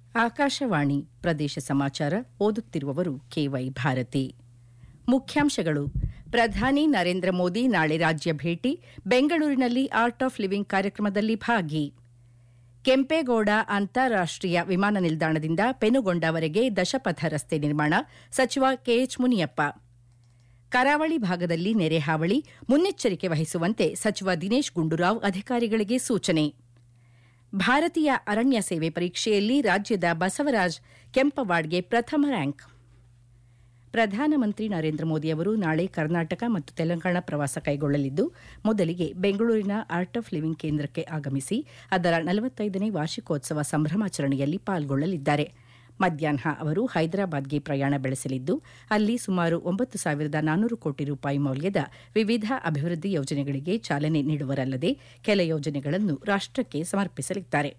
ಆಕಾಶವಾಣಿ ಪ್ರದೇಶ ಸಮಾಚಾರ ಓದುತ್ತಿರುವವರು ಕೆವೈ ಭಾರತಿ ಮುಖ್ಯಾಂಶಗಳು ಪ್ರಧಾನಿ ನರೇಂದ್ರ ಮೋದಿ ನಾಳೆ ರಾಜ್ಯ ಭೇಟಿ ಬೆಂಗಳೂರಿನಲ್ಲಿ ಆರ್ಟ್ ಆಫ್ ಲಿವಿಂಗ್ ಕಾರ್ಯಕ್ರಮದಲ್ಲಿ ಭಾಗಿ ಕೆಂಪೇಗೌಡ ಅಂತಾರಾಷ್ಟೀಯ ವಿಮಾನ ನಿಲ್ದಾಣದಿಂದ ಪೆನುಗೊಂಡವರೆಗೆ ದಶಪಥ ರಸ್ತೆ ನಿರ್ಮಾಣ ಸಚಿವ ಕೆಎಚ್ ಮುನಿಯಪ್ಪ ಕರಾವಳಿ ಭಾಗದಲ್ಲಿ ನೆರೆ ಹಾವಳಿ ಮುನ್ನೆಚ್ಚರಿಕೆ ವಹಿಸುವಂತೆ ಸಚಿವ ದಿನೇಶ್ ಗುಂಡೂರಾವ್ ಅಧಿಕಾರಿಗಳಿಗೆ ಸೂಚನೆ ಭಾರತೀಯ ಅರಣ್ಯ ಸೇವೆ ಪರೀಕ್ಷೆಯಲ್ಲಿ ರಾಜ್ಯದ ಬಸವರಾಜ್ ಕೆಂಪವಾಡ್ಗೆ ಪ್ರಥಮ ರ್ಯಾಂಕ್ ಪ್ರಧಾನಮಂತ್ರಿ ನರೇಂದ್ರ ಮೋದಿ ಅವರು ನಾಳೆ ಕರ್ನಾಟಕ ಮತ್ತು ತೆಲಂಗಾಣ ಪ್ರವಾಸ ಕೈಗೊಳ್ಳಲಿದ್ದು ಮೊದಲಿಗೆ ಬೆಂಗಳೂರಿನ ಆರ್ಟ್ ಆಫ್ ಲಿವಿಂಗ್ ಕೇಂದ್ರಕ್ಕೆ ಆಗಮಿಸಿ ಅದರ ನಲವತ್ತೈದನೇ ವಾರ್ಷಿಕೋತ್ಸವ ಸಂಭ್ರಮಾಚರಣೆಯಲ್ಲಿ ಪಾಲ್ಗೊಳ್ಳಲಿದ್ದಾರೆ ಮಧ್ಯಾಹ್ನ ಅವರು ಹೈದರಾಬಾದ್ಗೆ ಪ್ರಯಾಣ ಬೆಳೆಸಲಿದ್ದು ಅಲ್ಲಿ ಸುಮಾರು ಒಂಬತ್ತು ಸಾವಿರದ ನಾನ್ನೂರು ಕೋಟಿ ರೂಪಾಯಿ ಮೌಲ್ಯದ ವಿವಿಧ ಅಭಿವೃದ್ಧಿ ಯೋಜನೆಗಳಿಗೆ ಚಾಲನೆ ನೀಡುವರಲ್ಲದೆ ಕೆಲ ಯೋಜನೆಗಳನ್ನು ರಾಷ್ಟಕ್ಕೆ ಸಮರ್ಪಿಸಲಿದ್ದಾರೆ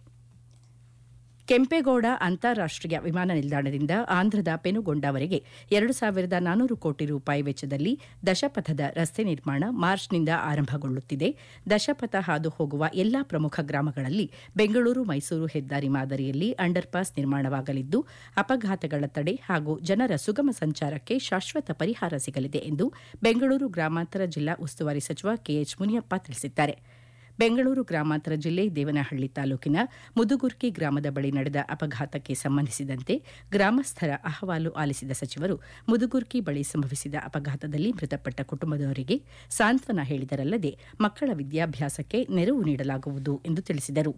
ಕೆಂಪೇಗೌಡ ಅಂತಾರಾಷ್ಟೀಯ ವಿಮಾನ ನಿಲ್ದಾಣದಿಂದ ಆಂಧ್ರದ ಪೆನುಗೊಂಡವರೆಗೆ ಎರಡು ಸಾವಿರದ ನಾನ್ನೂರು ಕೋಟಿ ರೂಪಾಯಿ ವೆಚ್ಚದಲ್ಲಿ ದಶಪಥದ ರಸ್ತೆ ನಿರ್ಮಾಣ ಮಾರ್ಚ್ನಿಂದ ಆರಂಭಗೊಳ್ಳುತ್ತಿದೆ ದಶಪಥ ಹಾದು ಹೋಗುವ ಎಲ್ಲಾ ಪ್ರಮುಖ ಗ್ರಾಮಗಳಲ್ಲಿ ಬೆಂಗಳೂರು ಮೈಸೂರು ಹೆದ್ದಾರಿ ಮಾದರಿಯಲ್ಲಿ ಅಂಡರ್ ಪಾಸ್ ನಿರ್ಮಾಣವಾಗಲಿದ್ದು ಅಪಘಾತಗಳ ತಡೆ ಹಾಗೂ ಜನರ ಸುಗಮ ಸಂಚಾರಕ್ಕೆ ಶಾಶ್ವತ ಪರಿಹಾರ ಸಿಗಲಿದೆ ಎಂದು ಬೆಂಗಳೂರು ಗ್ರಾಮಾಂತರ ಜಿಲ್ಲಾ ಉಸ್ತುವಾರಿ ಸಚಿವ ಕೆಎಚ್ ಮುನಿಯಪ್ಪ ತಿಳಿಸಿದ್ದಾರೆ ಬೆಂಗಳೂರು ಗ್ರಾಮಾಂತರ ಜಿಲ್ಲೆ ದೇವನಹಳ್ಳಿ ತಾಲೂಕಿನ ಮುದುಗುರ್ಕಿ ಗ್ರಾಮದ ಬಳಿ ನಡೆದ ಅಪಘಾತಕ್ಕೆ ಸಂಬಂಧಿಸಿದಂತೆ ಗ್ರಾಮಸ್ಥರ ಅಹವಾಲು ಆಲಿಸಿದ ಸಚಿವರು ಮುದುಗುರ್ಕಿ ಬಳಿ ಸಂಭವಿಸಿದ ಅಪಘಾತದಲ್ಲಿ ಮೃತಪಟ್ಟ ಕುಟುಂಬದವರಿಗೆ ಸಾಂತ್ವನ ಹೇಳಿದರಲ್ಲದೆ ಮಕ್ಕಳ ವಿದ್ಯಾಭ್ಯಾಸಕ್ಕೆ ನೆರವು ನೀಡಲಾಗುವುದು ಎಂದು ತಿಳಿಸಿದರು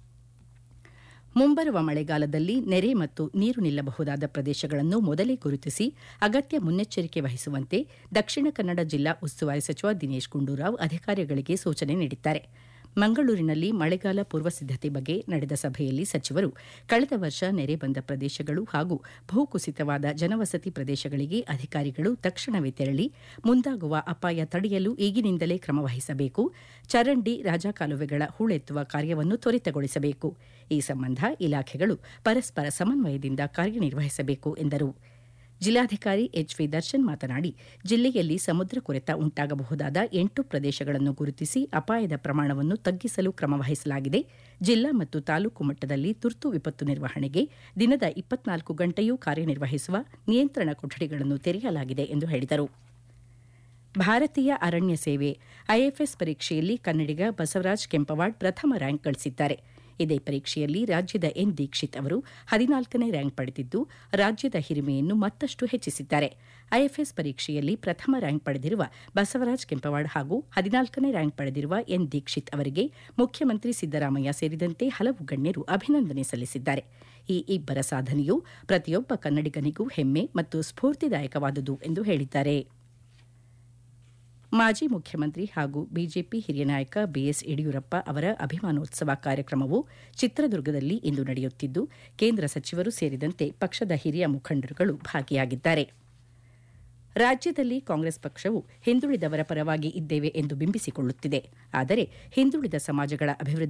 ಮುಂಬರುವ ಮಳೆಗಾಲದಲ್ಲಿ ನೆರೆ ಮತ್ತು ನೀರು ನಿಲ್ಲಬಹುದಾದ ಪ್ರದೇಶಗಳನ್ನು ಮೊದಲೇ ಗುರುತಿಸಿ ಅಗತ್ಯ ಮುನ್ನೆಚ್ಚರಿಕೆ ವಹಿಸುವಂತೆ ದಕ್ಷಿಣ ಕನ್ನಡ ಜಿಲ್ಲಾ ಉಸ್ತುವಾರಿ ಸಚಿವ ದಿನೇಶ್ ಗುಂಡೂರಾವ್ ಅಧಿಕಾರಿಗಳಿಗೆ ಸೂಚನೆ ನೀಡಿದ್ದಾರೆ ಮಂಗಳೂರಿನಲ್ಲಿ ಮಳೆಗಾಲ ಪೂರ್ವ ಸಿದ್ದತೆ ಬಗ್ಗೆ ನಡೆದ ಸಭೆಯಲ್ಲಿ ಸಚಿವರು ಕಳೆದ ವರ್ಷ ನೆರೆ ಬಂದ ಪ್ರದೇಶಗಳು ಹಾಗೂ ಭೂಕುಸಿತವಾದ ಜನವಸತಿ ಪ್ರದೇಶಗಳಿಗೆ ಅಧಿಕಾರಿಗಳು ತಕ್ಷಣವೇ ತೆರಳಿ ಮುಂದಾಗುವ ಅಪಾಯ ತಡೆಯಲು ಈಗಿನಿಂದಲೇ ಕ್ರಮ ವಹಿಸಬೇಕು ಚರಂಡಿ ರಾಜಕಾಲುವೆಗಳ ಹೂಳೆತ್ತುವ ಕಾರ್ಯವನ್ನು ತ್ವರಿತಗೊಳಿಸಬೇಕು ಈ ಸಂಬಂಧ ಇಲಾಖೆಗಳು ಪರಸ್ಪರ ಸಮನ್ವಯದಿಂದ ಕಾರ್ಯನಿರ್ವಹಿಸಬೇಕು ಎಂದರು ಜಿಲ್ಲಾಧಿಕಾರಿ ಎಚ್ ವಿ ದರ್ಶನ್ ಮಾತನಾಡಿ ಜಿಲ್ಲೆಯಲ್ಲಿ ಸಮುದ್ರ ಕೊರೆತ ಉಂಟಾಗಬಹುದಾದ ಎಂಟು ಪ್ರದೇಶಗಳನ್ನು ಗುರುತಿಸಿ ಅಪಾಯದ ಪ್ರಮಾಣವನ್ನು ತಗ್ಗಿಸಲು ಕ್ರಮ ವಹಿಸಲಾಗಿದೆ ಜಿಲ್ಲಾ ಮತ್ತು ತಾಲೂಕು ಮಟ್ಟದಲ್ಲಿ ತುರ್ತು ವಿಪತ್ತು ನಿರ್ವಹಣೆಗೆ ದಿನದ ಇಪ್ಪತ್ನಾಲ್ಕು ಗಂಟೆಯೂ ಕಾರ್ಯನಿರ್ವಹಿಸುವ ನಿಯಂತ್ರಣ ಕೊಠಡಿಗಳನ್ನು ತೆರೆಯಲಾಗಿದೆ ಎಂದು ಹೇಳಿದರು ಭಾರತೀಯ ಅರಣ್ಯ ಸೇವೆ ಐಎಫ್ಎಸ್ ಪರೀಕ್ಷೆಯಲ್ಲಿ ಕನ್ನಡಿಗ ಬಸವರಾಜ್ ಕೆಂಪವಾಡ್ ಪ್ರಥಮ ರ್ಯಾಂಕ್ ಗಳಿಸಿದ್ದಾರೆ ಇದೇ ಪರೀಕ್ಷೆಯಲ್ಲಿ ರಾಜ್ಯದ ಎನ್ ದೀಕ್ಷಿತ್ ಅವರು ಹದಿನಾಲ್ಕನೇ ರ್ಯಾಂಕ್ ಪಡೆದಿದ್ದು ರಾಜ್ಯದ ಹಿರಿಮೆಯನ್ನು ಮತ್ತಷ್ಟು ಹೆಚ್ಚಿಸಿದ್ದಾರೆ ಐಎಫ್ಎಸ್ ಪರೀಕ್ಷೆಯಲ್ಲಿ ಪ್ರಥಮ ರ್ಯಾಂಕ್ ಪಡೆದಿರುವ ಬಸವರಾಜ್ ಕೆಂಪವಾಡ್ ಹಾಗೂ ಹದಿನಾಲ್ಕನೇ ರ್ಯಾಂಕ್ ಪಡೆದಿರುವ ಎನ್ ದೀಕ್ಷಿತ್ ಅವರಿಗೆ ಮುಖ್ಯಮಂತ್ರಿ ಸಿದ್ದರಾಮಯ್ಯ ಸೇರಿದಂತೆ ಹಲವು ಗಣ್ಯರು ಅಭಿನಂದನೆ ಸಲ್ಲಿಸಿದ್ದಾರೆ ಈ ಇಬ್ಬರ ಸಾಧನೆಯು ಪ್ರತಿಯೊಬ್ಬ ಕನ್ನಡಿಗನಿಗೂ ಹೆಮ್ಮೆ ಮತ್ತು ಸ್ಫೂರ್ತಿದಾಯಕವಾದುದು ಎಂದು ಹೇಳಿದ್ದಾರೆ ಮಾಜಿ ಮುಖ್ಯಮಂತ್ರಿ ಹಾಗೂ ಬಿಜೆಪಿ ಹಿರಿಯ ನಾಯಕ ಬಿಎಸ್ ಯಡಿಯೂರಪ್ಪ ಅವರ ಅಭಿಮಾನೋತ್ಸವ ಕಾರ್ಯಕ್ರಮವು ಚಿತ್ರದುರ್ಗದಲ್ಲಿ ಇಂದು ನಡೆಯುತ್ತಿದ್ದು ಕೇಂದ್ರ ಸಚಿವರು ಸೇರಿದಂತೆ ಪಕ್ಷದ ಹಿರಿಯ ಮುಖಂಡರುಗಳು ಭಾಗಿಯಾಗಿದ್ದಾರೆ ರಾಜ್ಯದಲ್ಲಿ ಕಾಂಗ್ರೆಸ್ ಪಕ್ಷವು ಹಿಂದುಳಿದವರ ಪರವಾಗಿ ಇದ್ದೇವೆ ಎಂದು ಬಿಂಬಿಸಿಕೊಳ್ಳುತ್ತಿದೆ ಆದರೆ ಹಿಂದುಳಿದ ಸಮಾಜಗಳ ಅಭಿವೃದ್ಧಿ